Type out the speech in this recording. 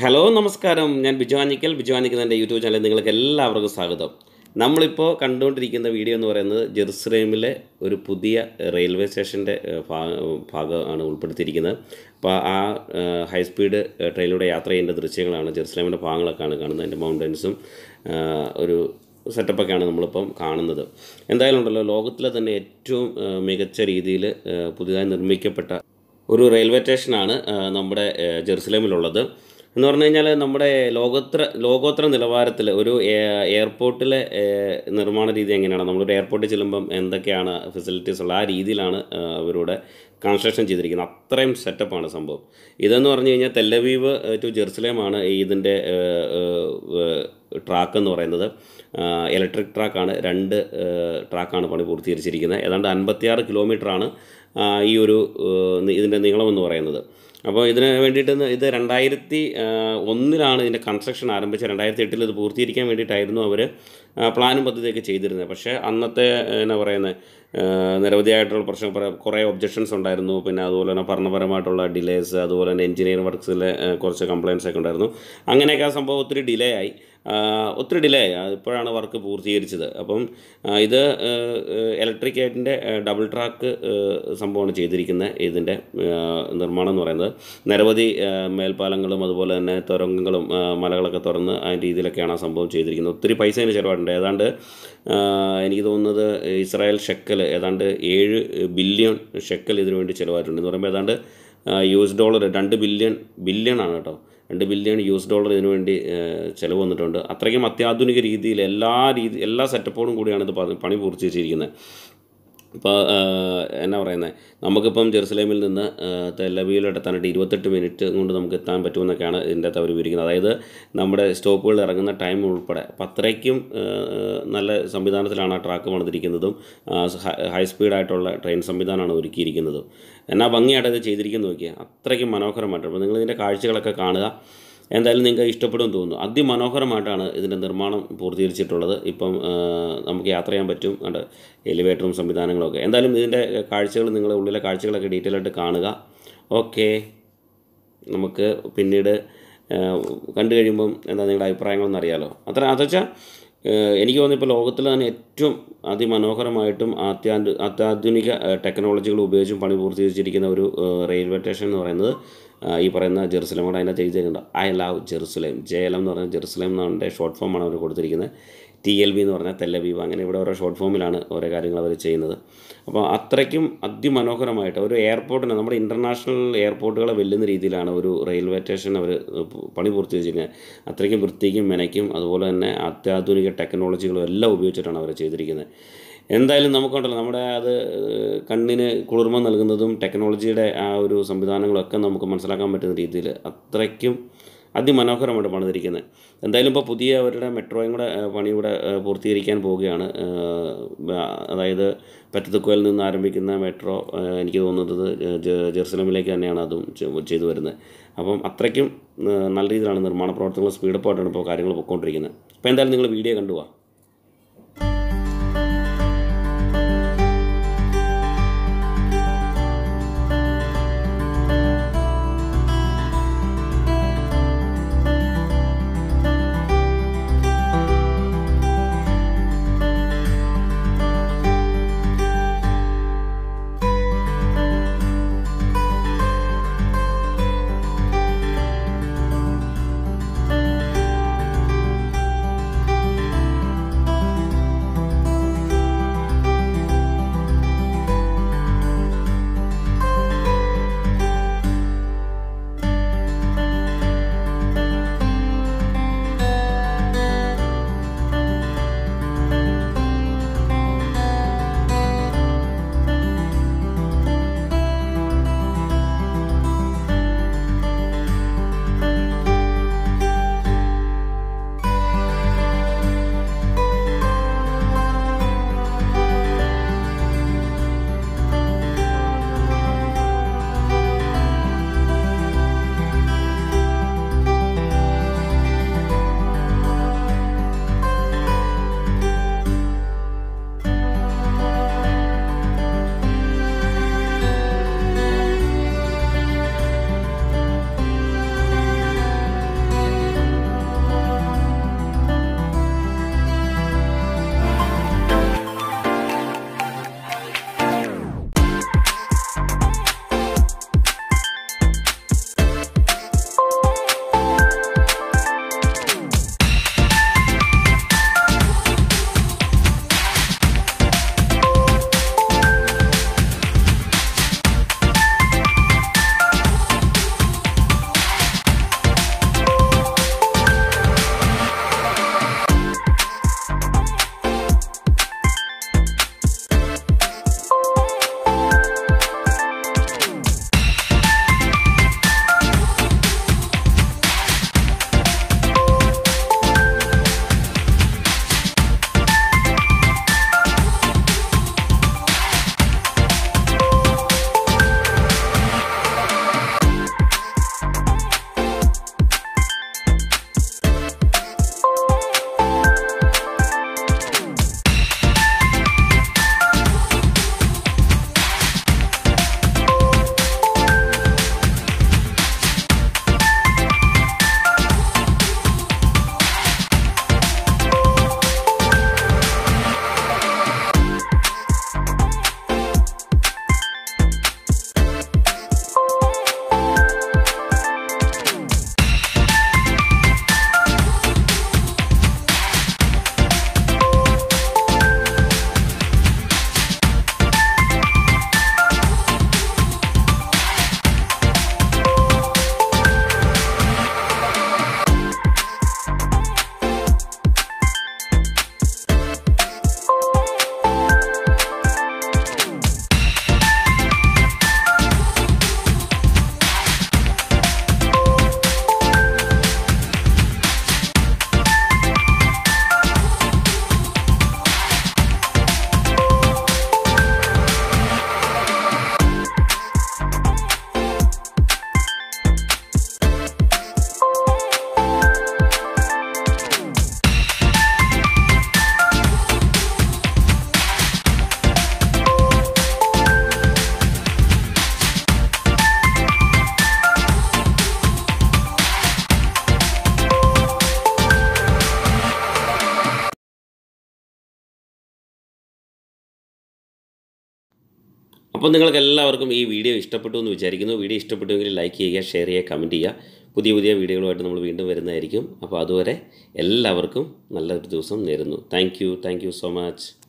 hello നമസ്കാരം ഞാൻ ബിജുവാനിക്കൽ ബിജുവാനിക്കൽ YouTube ചാനലിൽ നിങ്ങൾക്ക് എല്ലാവർക്കും സ്വാഗതം നമ്മളിപ്പോൾ കണ്ടുകൊണ്ടിരിക്കുന്ന വീഡിയോ എന്ന് പറയുന്നത് ജെറുസലേമിലെ ഒരു പുതിയ റെയിൽവേ സ്റ്റേഷൻ്റെ ഭാഗമാണ് ഉൾപ്പെടുത്തിയിരിക്കുന്നത് അപ്പോൾ ആ ഹൈ സ്പീഡ് ട്രെയിനിലൂടെ യാത്ര ചെയ്യേണ്ട ദൃശ്യങ്ങളാണ് ജെറുസലേമിൻ്റെ ഭാഗങ്ങളൊക്കെയാണ് കാണുന്നത് അതിൻ്റെ മൗണ്ടൻസും ഒരു സെറ്റപ്പൊക്കെയാണ് നമ്മളിപ്പം കാണുന്നത് എന്തായാലും ഉണ്ടല്ലോ ലോകത്തിലെ തന്നെ ഏറ്റവും ആ, മികച്ച രീതിയിൽ ആ, പുതിയതായി നിർമ്മിക്കപ്പെട്ട ഒരു റെയിൽവേ സ്റ്റേഷനാണ് ആ, നമ്മുടെ ആ, ജെറുസലേമിലുള്ളത് എന്ന് പറഞ്ഞു കഴിഞ്ഞാൽ നമ്മുടെ ലോകോത്തര ലോകോത്തര നിലവാരത്തിൽ ഒരു എ- എയർപോർട്ടിലെ ഏ, നിർമ്മാണ രീതി എങ്ങനെയാണ് നമ്മളൊരു എയർപോർട്ടിൽ ചെല്ലുമ്പം എന്തൊക്കെയാണ് ഫെസിലിറ്റീസ് ഉള്ള ആ രീതിയിലാണ് ആ, അവരുടെ കൺസ്ട്രക്ഷൻ ചെയ്തിരിക്കുന്നത് അത്രയും സെറ്റപ്പാണ് സംഭവം ഇതെന്ന് പറഞ്ഞു കഴിഞ്ഞാൽ തെല്ലവീവ് ടു ജെറുസലേമാണ് ഇതിൻ്റെ ട്രാക്ക് എന്ന് പറയുന്നത് ഇലക്ട്രിക് ട്രാക്കാണ് രണ്ട് ട്രാക്കാണ് പണി പൂർത്തീകരിച്ചിരിക്കുന്നത് ഏതാണ്ട് അൻപത്തിയാറ് കിലോമീറ്ററാണ് ആ, ഈ ഒരു ഏഹ്, ഇതിൻ്റെ നീളമെന്ന് പറയുന്നത് അപ്പോൾ ഇതിന് വേണ്ടിയിട്ട് ഇത് രണ്ടായിരത്തി ഒന്നിലാണ് ഇതിൻ്റെ കൺസ്ട്രക്ഷൻ ആരംഭിച്ചത് രണ്ടായിരത്തി എട്ടിൽ ഇത് പൂർത്തീകരിക്കാൻ വേണ്ടിയിട്ടായിരുന്നു അവർ പ്ലാനും പദ്ധതിയൊക്കെ ചെയ്തിരുന്നത് പക്ഷേ അന്നത്തെ എന്നാ പറയുന്നത് നിരവധിയായിട്ടുള്ള പ്രശ്നം പറ- കുറേ ഒബ്ജക്ഷൻസ് ഉണ്ടായിരുന്നു പിന്നെ അതുപോലെ തന്നെ ഭരണപരമായിട്ടുള്ള ഡിലേസ് അതുപോലെ തന്നെ എഞ്ചിനീയറിംഗ് വർക്ക്സിലെ കുറച്ച് കംപ്ലയിൻസ് ഒക്കെ ഉണ്ടായിരുന്നു അങ്ങനെയൊക്കെ ആ സംഭവം ഒത്തിരി ഡിലേ ആയി ആ, ഒത്തിരി ഡിലേ ആയി ആ, ഇപ്പോഴാണ് വർക്ക് പൂർത്തീകരിച്ചത് അപ്പം ആ, ഇത് ഇലക്ട്രിക് ആയിട്ടിൻ്റെ ഡബിൾ ട്രാക്ക് സംഭവമാണ് ചെയ്തിരിക്കുന്നത് ഇതിൻ്റെ ആ, നിർമ്മാണം എന്ന് പറയുന്നത് നിരവധി ആ, മേൽപ്പാലങ്ങളും അതുപോലെ തന്നെ തുരങ്കങ്ങളും ആ, മലകളൊക്കെ തുറന്ന് ആ രീതിയിലൊക്കെയാണ് ആ സംഭവം ചെയ്തിരിക്കുന്നത് ഒത്തിരി പൈസ അതിന് ചിലവായിട്ടുണ്ട് ഏതാണ്ട് ആ, എനിക്ക് തോന്നുന്നത് ഇസ്രായേൽ ഷെക്കൽ ഏതാണ്ട് ഏഴ് ബില്യൺ ഷെക്കൽ ഇതിനു വേണ്ടി ചിലവായിട്ടുണ്ട് എന്ന് പറയുമ്പോൾ ഏതാണ്ട് യു എസ് ഡോളർ രണ്ട് ബില്യൺ ബില്യൺ ആണ് കേട്ടോ രണ്ട് ബില്യൺ യു എസ് ഡോളർ ഇതിനു വേണ്ടി ഏഹ്, ചിലവ് വന്നിട്ടുണ്ട് അത്രയ്ക്കും അത്യാധുനിക രീതിയിൽ എല്ലാ രീതി എല്ലാ സെറ്റപ്പോടും കൂടിയാണ് ഇത് പണി- പണി പൂർത്തീകരിച്ചിരിക്കുന്നത് ഇപ്പോൾ എന്നാ പറയുന്നത് നമുക്കിപ്പം ജെറുസലേമിൽ നിന്ന് തെല്ലവിയിൽ എത്താനായിട്ട് ഇരുപത്തെട്ട് മിനിറ്റ് കൊണ്ട് നമുക്ക് എത്താൻ പറ്റുമെന്നൊക്കെയാണ് ഇതിൻ്റെ അകത്ത് അവർ വിവരിക്കുന്നത് അതായത് നമ്മുടെ സ്റ്റോപ്പുകളിൽ ഇറങ്ങുന്ന ടൈം ഉൾപ്പെടെ അപ്പം അത്രയ്ക്കും ആ, നല്ല സംവിധാനത്തിലാണ് ആ ട്രാക്ക് പണിതിരിക്കുന്നതും ആ, ഹ- ഹൈ സ്പീഡായിട്ടുള്ള ട്രെയിൻ സംവിധാനമാണ് ഒരുക്കിയിരിക്കുന്നതും എന്നാ ഭംഗിയായിട്ട് ഇത് ചെയ്തിരിക്കുന്നത് നോക്കിയാൽ അത്രയ്ക്കും മനോഹരമായിട്ട് അപ്പോൾ നിങ്ങൾ ഇതിൻ്റെ കാഴ്ചകളൊക്കെ കാണുക എന്തായാലും നിങ്ങൾക്ക് ഇഷ്ടപ്പെടുമെന്ന് തോന്നുന്നു അതിമനോഹരമായിട്ടാണ് ഇതിൻ്റെ നിർമ്മാണം പൂർത്തീകരിച്ചിട്ടുള്ളത് ഇപ്പം ആ, നമുക്ക് യാത്ര ചെയ്യാൻ പറ്റും കണ്ട് എലിവേറ്ററും സംവിധാനങ്ങളും ഒക്കെ എന്തായാലും ഇതിൻ്റെ കാഴ്ചകൾ നിങ്ങളുടെ ഉള്ളിലെ കാഴ്ചകളൊക്കെ ഡീറ്റെയിൽ ആയിട്ട് കാണുക ഓക്കെ നമുക്ക് പിന്നീട് ആ, കണ്ടു കഴിയുമ്പം എന്താ നിങ്ങളുടെ അഭിപ്രായങ്ങളെന്ന് അറിയാലോ അത്ര അത് വെച്ചാൽ എനിക്ക് തോന്നുന്നു ഇപ്പോൾ ലോകത്തിൽ തന്നെ ഏറ്റവും അതിമനോഹരമായിട്ടും അത്യാധു അത്യാധുനിക ടെക്നോളജികൾ ഉപയോഗിച്ചും പണി പൂർത്തീകരിച്ചിരിക്കുന്ന ഒരു ആ, റെയിൽവേ സ്റ്റേഷൻ എന്ന് പറയുന്നത് ആ, ഈ പറയുന്ന ജെറുസലേമോട് അതിനകത്ത് എഴുതിയിട്ടുണ്ട് I love Jerusalem J L എന്ന് പറഞ്ഞാൽ ജെറുസലേം എന്നാണ് ഷോർട്ട് ഫോമാണ് അവർ കൊടുത്തിരിക്കുന്നത് ടി എൽ ബി എന്ന് പറഞ്ഞാൽ തെല്ലബീവ് അങ്ങനെ ഇവിടെ ഓരോ ഷോർട്ട് ഫോമിലാണ് ഓരോ കാര്യങ്ങൾ അവർ ചെയ്യുന്നത് അപ്പോൾ അത്രയ്ക്കും അതിമനോഹരമായിട്ട് ഒരു എയർപോർട്ടിന് നമ്മുടെ ഇൻ്റർനാഷണൽ എയർപോർട്ടുകളെ വെല്ലുന്ന രീതിയിലാണ് ഒരു റെയിൽവേ സ്റ്റേഷൻ അവർ പണി പൂർത്തീകരിച്ചിരിക്കുന്നത് അത്രയ്ക്കും വൃത്തിക്കും മെനയ്ക്കും അതുപോലെ തന്നെ അത്യാധുനിക ടെക്നോളജികളും എല്ലാം ഉപയോഗിച്ചിട്ടാണ് അവർ ചെയ്തിരിക്കുന്നത് എന്തായാലും നമുക്കുണ്ടല്ലോ നമ്മുടെ അത് ഏഹ്, കണ്ണിന് കുളിർമ നൽകുന്നതും ടെക്നോളജിയുടെ ആ ഒരു സംവിധാനങ്ങളൊക്കെ നമുക്ക് മനസ്സിലാക്കാൻ പറ്റുന്ന രീതിയിൽ അത്രയ്ക്കും അതിമനോഹരമായിട്ട് പണിതിരിക്കുന്നത് എന്തായാലും ഇപ്പോൾ പുതിയ അവരുടെ മെട്രോയും കൂടെ ഏഹ്, പണി കൂടെ ഏഹ്, പൂർത്തീകരിക്കാൻ പോവുകയാണ് ഏഹ്, ബ- അതായത് പറ്റത്തുക്കോയിൽ നിന്ന് ആരംഭിക്കുന്ന മെട്രോ ഏഹ്, എനിക്ക് തോന്നുന്നത് ജെ- ജെറുസലമിലേക്ക് തന്നെയാണ് അതും ചെ- ചെയ്തു വരുന്നത് അപ്പം അത്രയ്ക്കും ഏഹ്, നല്ല രീതിയിലാണ് നിർമ്മാണ പ്രവർത്തനങ്ങൾ സ്പീഡപ്പായിട്ടാണ് ഇപ്പോൾ കാര്യങ്ങൾ പൊയ്ക്കൊണ്ടിരിക്കുന്നത് അപ്പോൾ എന്തായാലും നിങ്ങൾ വീഡിയോ കണ്ടുപോവാ അപ്പോൾ നിങ്ങൾക്ക് എല്ലാവർക്കും ഈ വീഡിയോ ഇഷ്ടപ്പെട്ടു എന്ന് വിചാരിക്കുന്നു വീഡിയോ ഇഷ്ടപ്പെട്ടുവെങ്കിൽ ലൈക്ക് ചെയ്യുക ഷെയർ ചെയ്യുക കമൻറ്റ് ചെയ്യുക പുതിയ പുതിയ വീഡിയോകളുമായിട്ട് നമ്മൾ വീണ്ടും വരുന്നതായിരിക്കും അപ്പോൾ അതുവരെ എല്ലാവർക്കും നല്ലൊരു ദിവസം നേരുന്നു thank you thank you so much